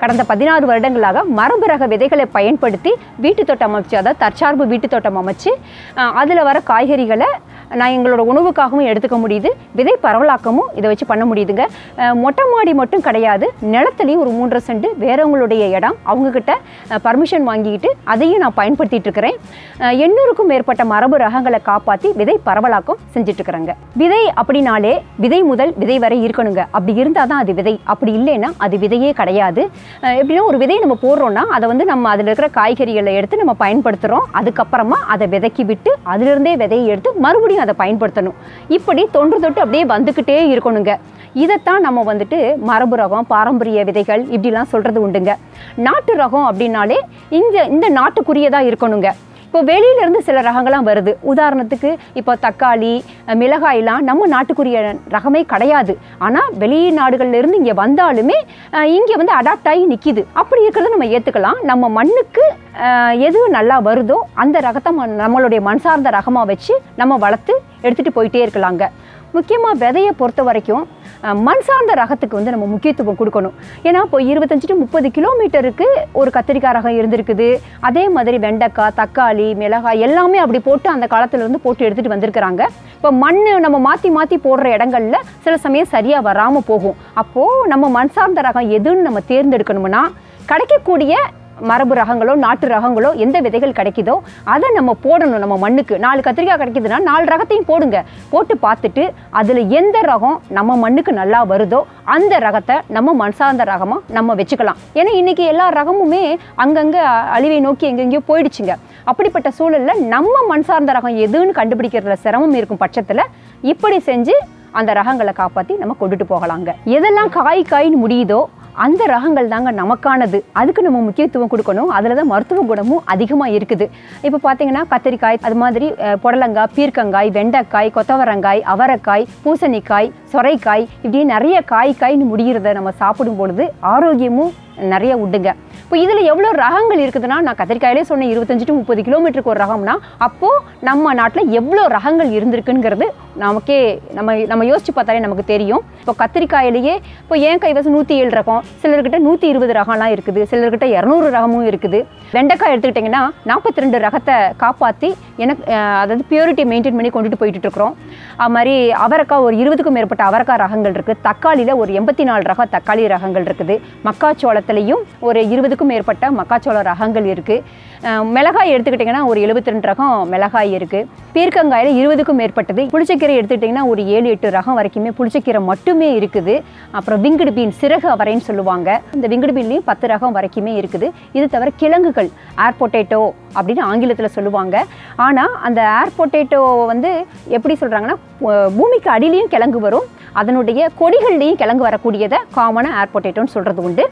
கடந்த பதினாறு வருடங்களாக மரபு ரக விதைகளை பயன்படுத்தி வீட்டு தோட்டம் அமைச்சு அதாவது தற்சார்பு வீட்டு தோட்டம் அமைச்சு அதில் வர காய்கறிகளை நான் எங்களோட உணவுக்காகவும் எடுத்துக்க முடியுது விதை பரவலாக்கமும் இதை வச்சு பண்ண முடியுதுங்க அஹ் மொட்டை மாடி மட்டும் கிடையாது நிலத்துலையும் ஒரு மூன்றரை சென்ட் வேறவங்களுடைய இடம் அவங்கக்கிட்ட பர்மிஷன் வாங்கிக்கிட்டு அதையும் நான் பயன்படுத்திட்டு இருக்கிறேன் அஹ் எண்ணூறுக்கும் மேற்பட்ட மரபு ரகங்களை காப்பாற்றி விதை பரவலாக்கம் செஞ்சுட்டு இருக்கிறேங்க விதை அப்படின்னாலே விதை முதல் விதை வரை இருக்கணுங்க அப்படி இருந்தால் தான் அது விதை அப்படி இல்லைன்னா அது விதையே கிடையாது அஹ் எப்படின்னா ஒரு விதையை நம்ம போடுறோம்னா அதை வந்து நம்ம அதில் இருக்கிற காய்கறிகளை எடுத்து நம்ம பயன்படுத்துகிறோம் அதுக்கப்புறமா அதை விதைக்கி விட்டு அதிலிருந்தே விதையை எடுத்து மறுபடியும் அதை பயன்படுத்தணும் இப்படி தொன்று தொட்டு அப்படியே வந்துக்கிட்டே இருக்கணுங்க இதைத்தான் நம்ம வந்துட்டு மரபு ரகம் பாரம்பரிய விதைகள் இப்படிலாம் சொல்கிறது உண்டுங்க நாட்டு ரகம் அப்படின்னாலே இந்த இந்த நாட்டுக்குரியதாக இருக்கணுங்க இப்போ வெளியிலேருந்து சில ரகங்கள்லாம் வருது உதாரணத்துக்கு இப்போ தக்காளி அஹ் மிளகாயெல்லாம் நம்ம நாட்டுக்குரிய ரகமே கிடையாது ஆனால் வெளிநாடுகள்ல இருந்து இங்கே வந்தாலுமே இங்கே வந்து அடாப்ட் ஆகி நிற்கிது அப்படி இருக்கிறத நம்ம ஏற்றுக்கலாம் நம்ம மண்ணுக்கு அஹ், எது நல்லா வருதோ அந்த ரகத்தை ம- நம்மளுடைய மண் சார்ந்த ரகமாக வச்சு நம்ம வளர்த்து எடுத்துகிட்டு போயிட்டே இருக்கலாங்க முக்கியமாக விதையை பொறுத்த வரைக்கும் அஹ், மண் சார்ந்த ரகத்துக்கு வந்து நம்ம முக்கியத்துவம் கொடுக்கணும் ஏன்னா இப்போ இருபத்தஞ்சி டு முப்பது கிலோமீட்டருக்கு ஒரு கத்திரிக்காய் ரகம் இருந்திருக்குது அதே மாதிரி வெண்டைக்காய் தக்காளி மிளகாய் எல்லாமே அப்படி போட்டு அந்த காலத்துல இருந்து போட்டு எடுத்துகிட்டு வந்திருக்கிறாங்க இப்போ மண் நம்ம மாற்றி மாற்றி போடுற இடங்கள்ல சில சமயம் சரியாக வராமல் போகும் அப்போது நம்ம மண் சார்ந்த ரகம் எதுன்னு நம்ம தேர்ந்தெடுக்கணும்னா கிடைக்கக்கூடிய மரபு ரகங்களோ நாட்டு ரகங்களோ எந்த விதைகள் கிடைக்குதோ அதை நம்ம போடணும் நம்ம மண்ணுக்கு நாலு கத்திரிக்காய் கிடைக்குதுன்னா நாலு ரகத்தையும் போடுங்க போட்டு பார்த்துட்டு அதில் எந்த ரகம் நம்ம மண்ணுக்கு நல்லா வருதோ அந்த ரகத்தை நம்ம மண் சார்ந்த ரகமாக நம்ம வச்சுக்கலாம் ஏன்னா இன்றைக்கி எல்லா ரகமுமே அங்கங்கே அழிவை நோக்கி எங்கெங்கேயோ போயிடுச்சுங்க அப்படிப்பட்ட சூழலில் நம்ம மண் சார்ந்த ரகம் எதுன்னு கண்டுபிடிக்கிறதுல சிரமம் இருக்கும் பட்சத்தில் இப்படி செஞ்சு அந்த ரகங்களை காப்பாற்றி நம்ம கொண்டுட்டு போகலாங்க எதெல்லாம் காய் காய்ன்னு முடியுதோ அந்த ரகங்கள் தாங்க நமக்கானது அதுக்கு நம்ம முக்கியத்துவம் கொடுக்கணும் அதில் தான் மருத்துவ குணமும் அதிகமாக இருக்குது இப்போ பார்த்தீங்கன்னா கத்திரிக்காய் அது மாதிரி அஹ், புடலங்காய் பீர்க்கங்காய் வெண்டைக்காய் கொத்தவரங்காய் அவரைக்காய் பூசணிக்காய் சொரைக்காய் இப்படி நிறைய காய் காய்ன்னு முடிகிறத நம்ம சாப்பிடும் பொழுது ஆரோக்கியமும் நிறைய உண்டுங்க இப்போ இதில் எவ்வளோ ரகங்கள் இருக்குதுன்னா நான் கத்திரிக்காயிலே சொன்னேன் இருபத்தஞ்சு டு முப்பது கிலோமீட்டருக்கு ஒரு ரகம்னா அப்போது நம்ம நாட்டில் எவ்வளோ ரகங்கள் இருந்திருக்குங்கிறது நமக்கே நம்ம நம்ம யோசிச்சு பார்த்தாலே நமக்கு தெரியும் இப்போ கத்திரிக்காயிலேயே இப்போ ஏன் கைவசம் நூற்றி ஏழு ரகம் சிலர்கிட்ட நூற்றி இருபது ரகம்லாம் இருக்குது சிலர்கிட்ட இரநூறு ரகமும் இருக்குது வெண்டைக்காய் எடுத்துக்கிட்டிங்கன்னா நாற்பத்தி ரெண்டு ரகத்தை காப்பாற்றி எனக்கு அஹ், அதாவது பியூரிட்டி மெயின்டைன் பண்ணி கொண்டுட்டு போயிட்டு இருக்கிறோம் அது மாதிரி அவரைக்காய் ஒரு இருபதுக்கும் மேற்பட்ட அவரைக்காய் ரகங்கள் இருக்குது தக்காளியில் ஒரு எண்பத்தி நாலு ரக தக்காளி ரகங்கள் இருக்குது மக்காச்சோளத்துலேயும் ஒரு இருபதுக்கும் மேற்பட்ட மக்காச்சோள ரகங்கள் இருக்குது மிளகாய் எடுத்துக்கிட்டிங்கன்னா ஒரு எழுபத்தி ரெண்டு ரகம் மிளகாய் இருக்குது பீர்க்கங்காயில் இருபதுக்கும் மேற்பட்டது புளிச்சக்கீரை எடுத்துக்கிட்டிங்கன்னா ஒரு ஏழு எட்டு ரகம் வரைக்குமே புளிச்சக்கீரை மட்டுமே இருக்குது அப்புறம் விங்குடு பீன் சிறகு அவரைன்னு சொல்லுவாங்க இந்த விங்குடு பீன்லேயும் பத்து ரகம் வரைக்குமே இருக்குது இது தவிர கிழங்குகள் ஏர் பொட்டேட்டோ அப்படின்னு ஆங்கிலத்தில் சொல்லுவாங்க ஆனால் அந்த ஏர் பொட்டேட்டோ வந்து எப்படி சொல்கிறாங்கன்னா பூமிக்கு அடியிலையும் கிழங்கு வரும் அதனுடைய கொடிகள்லேயும் கிழங்கு வரக்கூடியதை காமனாக ஏர் பொட்டேட்டோன்னு சொல்கிறது உண்டு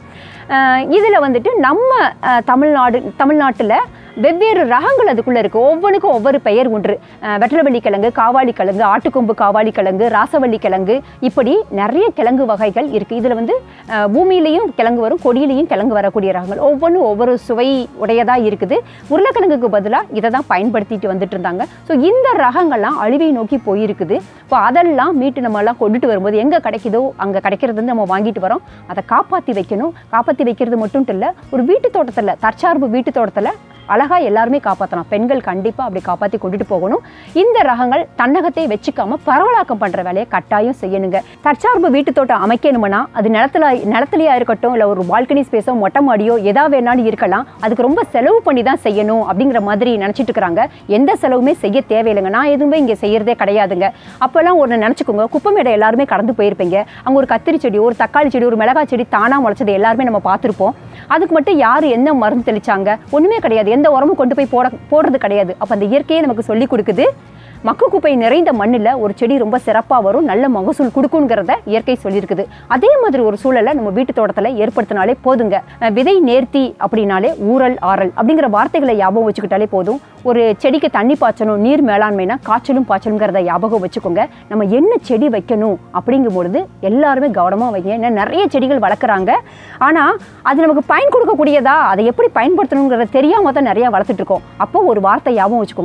இதில் வந்துட்டு நம்ம அஹ், தமிழ்நாடு தமிழ்நாட்டில் வெவ்வேறு ரகங்கள் அதுக்குள்ளே இருக்குது ஒவ்வொன்றுக்கும் ஒவ்வொரு பெயர் ஒன்று அஹ், வெட்டலவள்ளி கிழங்கு காவாலி கிழங்கு ஆட்டுக்கொம்பு காவாலி கிழங்கு ராசவள்ளி கிழங்கு இப்படி நிறைய கிழங்கு வகைகள் இருக்குது இதில் வந்து அஹ், பூமியிலையும் கிழங்கு வரும் கொடியிலையும் கிழங்கு வரக்கூடிய ரகங்கள் ஒவ்வொன்றும் ஒவ்வொரு சுவை உடையதாக இருக்குது உருளைக்கிழங்குக்கு பதிலாக இதை தான் பயன்படுத்திட்டு வந்துட்டு இருந்தாங்க ஸோ இந்த ரகங்கள்லாம் அழிவை நோக்கி போயிருக்குது இப்போ அதெல்லாம் மீட்டு நம்ம எல்லாம் கொண்டுட்டு வரும்போது எங்கே கிடைக்குதோ அங்கே கிடைக்கிறது வந்து நம்ம வாங்கிட்டு வரோம் அதை காப்பாற்றி வைக்கணும் காப்பாற்றி வைக்கிறது மட்டும் இல்லை ஒரு வீட்டு தோட்டத்தில் தற்சார்பு வீட்டு தோட்டத்தில் அழகா எல்லாருமே காப்பாற்றலாம் பெண்கள் கண்டிப்பாக அப்படி காப்பாற்றி கொண்டுட்டு போகணும் இந்த ரகங்கள் தன்னகத்தை வச்சுக்காம பரவலாக்கம் பண்ணுற வேலையை கட்டாயம் செய்யணுங்க தற்சார்பு வீட்டு தோட்டம் அமைக்கணும்னா அது நிலத்துல நிலத்துலையா இருக்கட்டும் இல்லை ஒரு பால்கனி ஸ்பேஸோ மொட்டை மாடியோ எதா வேணாலும் இருக்கலாம் அதுக்கு ரொம்ப செலவு பண்ணி தான் செய்யணும் அப்படிங்கிற மாதிரி நினச்சிட்டு இருக்கிறாங்க எந்த செலவுமே செய்ய தேவையில்லைங்க நான் எதுவுமே இங்கே செய்யறதே கிடையாதுங்க அப்போல்லாம் ஒன்று நினச்சிக்கோங்க குப்பை மேடை எல்லாருமே கடந்து போயிருப்பீங்க அங்கே ஒரு கத்திரி செடி ஒரு தக்காளி செடி ஒரு மிளகாய் செடி தானாக முளைச்சது எல்லாருமே நம்ம பார்த்துருப்போம் அதுக்கு மட்டும் யார் என்ன மருந்து தெளிச்சாங்க ஒன்றுமே கிடையாது எந்த உரமும் கொண்டு போய் போட போடுறது கிடையாது அப்போ அந்த இயற்கையே நமக்கு சொல்லி கொடுக்குது மக்கு குப்பை நிறைந்த மண்ணில் ஒரு செடி ரொம்ப சிறப்பாக வரும் நல்ல மகசூல் கொடுக்குங்கிறத இயற்கை சொல்லியிருக்குது அதே மாதிரி ஒரு சூழலை நம்ம வீட்டு தோட்டத்தில் ஏற்படுத்தினாலே போதுங்க அஹ் விதை நேர்த்தி அப்படின்னாலே ஊறல் ஆறல் அப்படிங்கிற வார்த்தைகளை ஞாபகம் வச்சுக்கிட்டாலே போதும் ஒரு செடிக்கு தண்ணி பாய்ச்சணும் நீர் மேலாண்மைனா காய்ச்சலும் பாய்ச்சலுங்கிறத ஞாபகம் வச்சுக்கோங்க நம்ம என்ன செடி வைக்கணும் அப்படிங்கும் பொழுது எல்லாருமே கவனமாக வைங்க ஏன்னா நிறைய செடிகள் வளர்க்குறாங்க ஆனால் அது நமக்கு பயன் கொடுக்கக்கூடியதா அதை எப்படி பயன்படுத்தணுங்கிறத தெரியாமல் தான் நிறையா வளர்த்துட்டு இருக்கோம் அப்போ ஒரு வார்த்தை ஞாபகம் வச்சுக்கோங்க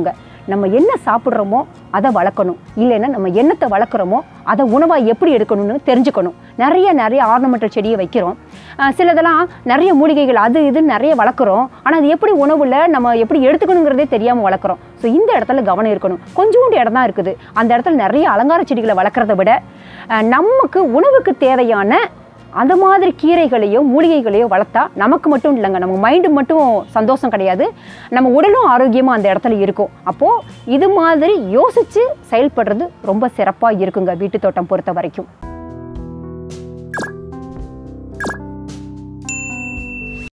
நம்ம என்ன சாப்பிட்றோமோ அதை வளர்க்கணும் இல்லைன்னா நம்ம என்னத்தை வளர்க்குறோமோ அதை உணவாக எப்படி எடுக்கணும்னு தெரிஞ்சுக்கணும் நிறைய நிறைய ஆர்னமெண்டல் செடியை வைக்கிறோம் அஹ் சிலதெல்லாம் நிறைய மூலிகைகள் அது இதுன்னு நிறைய வளர்க்குறோம் ஆனால் அது எப்படி உணவில் நம்ம எப்படி எடுத்துக்கணுங்கிறதே தெரியாமல் வளர்க்குறோம் ஸோ இந்த இடத்துல கவனம் இருக்கணும் கொஞ்சோண்டு இடம் தான் இருக்குது அந்த இடத்துல நிறைய அலங்கார செடிகளை வளர்க்குறத விட அஹ் நமக்கு உணவுக்கு தேவையான அந்த மாதிரி கீரைகளையோ மூலிகைகளையோ வளர்த்தா நமக்கு மட்டும் இல்லைங்க நம்ம மைண்டு மட்டும் சந்தோஷம் கிடையாது நம்ம உடலும் ஆரோக்கியமாக அந்த இடத்துல இருக்கும் அப்போது இது மாதிரி யோசித்து செயல்படுறது ரொம்ப சிறப்பாக இருக்குங்க வீட்டு தோட்டம் பொறுத்த வரைக்கும்